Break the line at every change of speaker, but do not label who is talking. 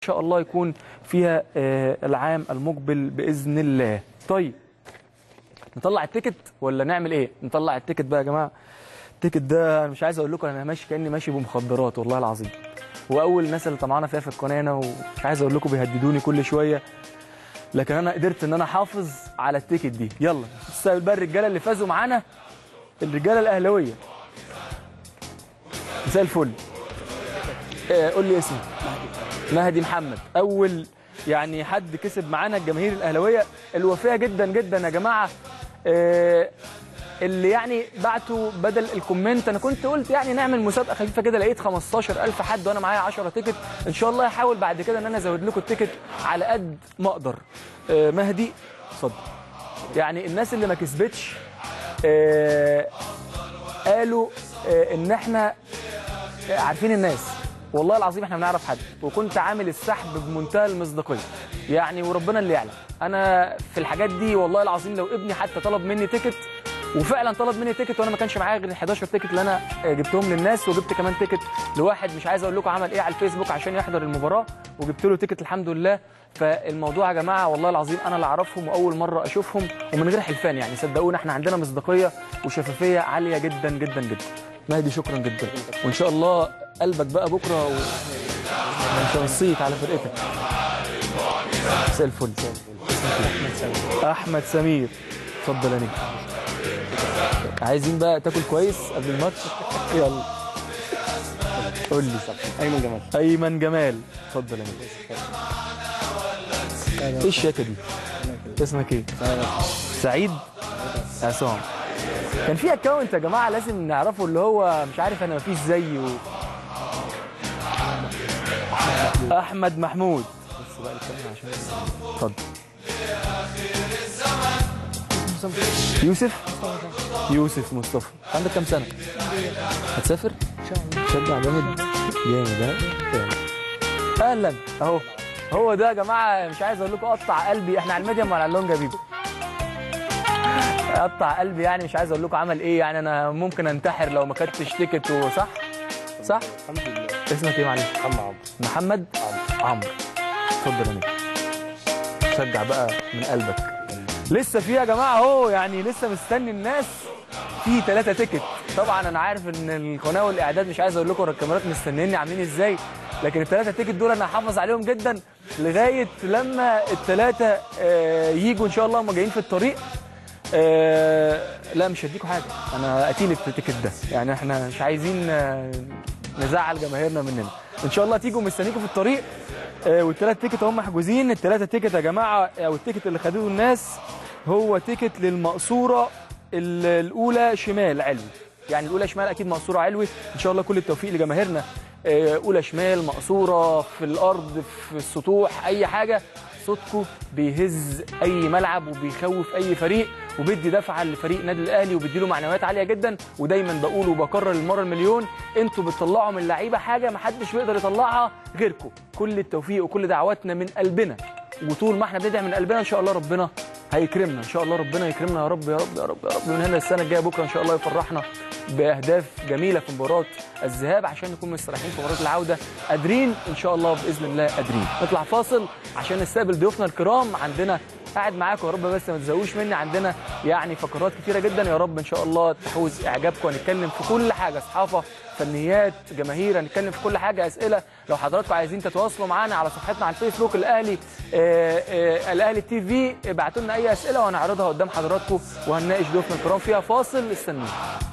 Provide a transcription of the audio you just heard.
شاء الله يكون فيها آه، العام المقبل باذن الله طيب نطلع التيكت ولا نعمل ايه نطلع التيكت بقى يا جماعه التيكت ده انا مش عايز اقول لكم انا ماشي كاني ماشي بمخدرات والله العظيم واول الناس اللي طمعانه فيها في القناه هنا ومش عايز اقول لكم بيهددوني كل شويه لكن انا قدرت ان انا احافظ على التيكت دي يلا نستقبل بقى الرجاله اللي فازوا معانا الرجاله الاهلاويه مساء الفل آه، قول لي اسمك مهدي محمد اول يعني حد كسب معانا الجماهير الاهلاويه الوفيه جدا جدا يا جماعه آه، اللي يعني بعتوا بدل الكومنت انا كنت قلت يعني نعمل مسابقه خفيفه كده لقيت 15000 حد وانا معايا 10 تيكت ان شاء الله هحاول بعد كده ان انا ازود لكم التيكت على قد ما اقدر آه، مهدي اتفضل يعني الناس اللي ما كسبتش آه، قالوا آه، ان احنا عارفين الناس والله العظيم احنا بنعرف حد وكنت عامل السحب بمنتهى المصداقيه يعني وربنا اللي يعلم انا في الحاجات دي والله العظيم لو ابني حتى طلب مني تيكت وفعلا طلب مني تيكت وانا ما كانش معايا غير ال 11 تيكت اللي انا آه، جبتهم للناس وجبت كمان تيكت لواحد مش عايز اقول لكم عمل ايه على الفيسبوك عشان يحضر المباراه وجبت له تيكت الحمد لله فالموضوع يا جماعه والله العظيم انا اللي اعرفهم واول مره اشوفهم ومن غير حلفان يعني صدقونا احنا عندنا مصداقيه وشفافيه عاليه جدا جدا جدا مهدي شكرا جدا وان شاء الله قلبك بقى بكره و... مش هنصيك على فرقتك مساء الفل احمد سمير اتفضل يا نجم عايزين بقى تاكل كويس قبل الماتش يلا قول لي
ايمن جمال
ايمن جمال اتفضل يا نجم ايه الشياكه دي اسمك ايه سعيد عصام كان في اكونت يا جماعه لازم نعرفه اللي هو مش عارف انا مفيش زيه احمد محمود بس بقى الكلمة عشان اتفضل يوسف يوسف مصطفى عندك كام سنه هتسافر تشجع جامد جامد ها يلا. اهلا اهو هو ده يا جماعه مش عايز اقول لكم قطع قلبي احنا على الميديم ولا على اللونج يا بيبو قطع قلبي يعني مش عايز اقول لكم عمل ايه يعني انا ممكن انتحر لو ما خدتش تيكت وصح صح
الحمد لله
اسمك ايه معلش
محمد عمرو
محمد عمرو اتفضل يا نجم شجع بقى من قلبك لسه في يا جماعه اهو يعني لسه مستني الناس في ثلاثة تيكت طبعا انا عارف ان القناه والاعداد مش عايز اقول لكم الكاميرات مستنيني عاملين ازاي لكن الثلاثة تيكت دول انا هحافظ عليهم جدا لغايه لما الثلاثه آه، يجوا ان شاء الله هم جايين في الطريق آه، لا مش هديكوا حاجه انا قتيل التيكت ده يعني احنا مش عايزين آه، نزعل جماهيرنا مننا ان شاء الله تيجوا مستنيكم في الطريق آه، والثلاث تيكت هم محجوزين الثلاثه تيكت يا جماعه او التيكت اللي خدوه الناس هو تيكت للمقصوره ال- الاولى شمال علوي يعني الاولى شمال اكيد مقصوره علوي ان شاء الله كل التوفيق لجماهيرنا آه، اولى شمال مقصوره في الارض في السطوح اي حاجه صوتكم بيهز اي ملعب وبيخوف اي فريق وبيدي دفعه لفريق نادي الاهلي وبيدي له معنويات عاليه جدا ودايما بقول وبكرر المره المليون انتوا بتطلعوا من اللعيبه حاجه ما حدش بيقدر يطلعها غيركم كل التوفيق وكل دعواتنا من قلبنا وطول ما احنا بندعي من قلبنا ان شاء الله ربنا هيكرمنا ان شاء الله ربنا يكرمنا يا رب يا رب يا رب يا رب من هنا السنه الجايه بكره ان شاء الله يفرحنا باهداف جميله في مباراه الذهاب عشان نكون مستريحين في مباراه العوده قادرين ان شاء الله باذن الله قادرين نطلع فاصل عشان نستقبل ضيوفنا الكرام عندنا قاعد معاكم يا رب بس ما تزهقوش مني عندنا يعني فقرات كتيره جدا يا رب ان شاء الله تحوز اعجابكم هنتكلم في كل حاجه صحافه فنيات جماهير هنتكلم في كل حاجه اسئله لو حضراتكم عايزين تتواصلوا معانا على صفحتنا على الفيسبوك الاهلي آه، آه، الاهلي تي في ابعتوا لنا اي اسئله وهنعرضها قدام حضراتكم وهنناقش ضيوفنا الكرام فيها فاصل استنونا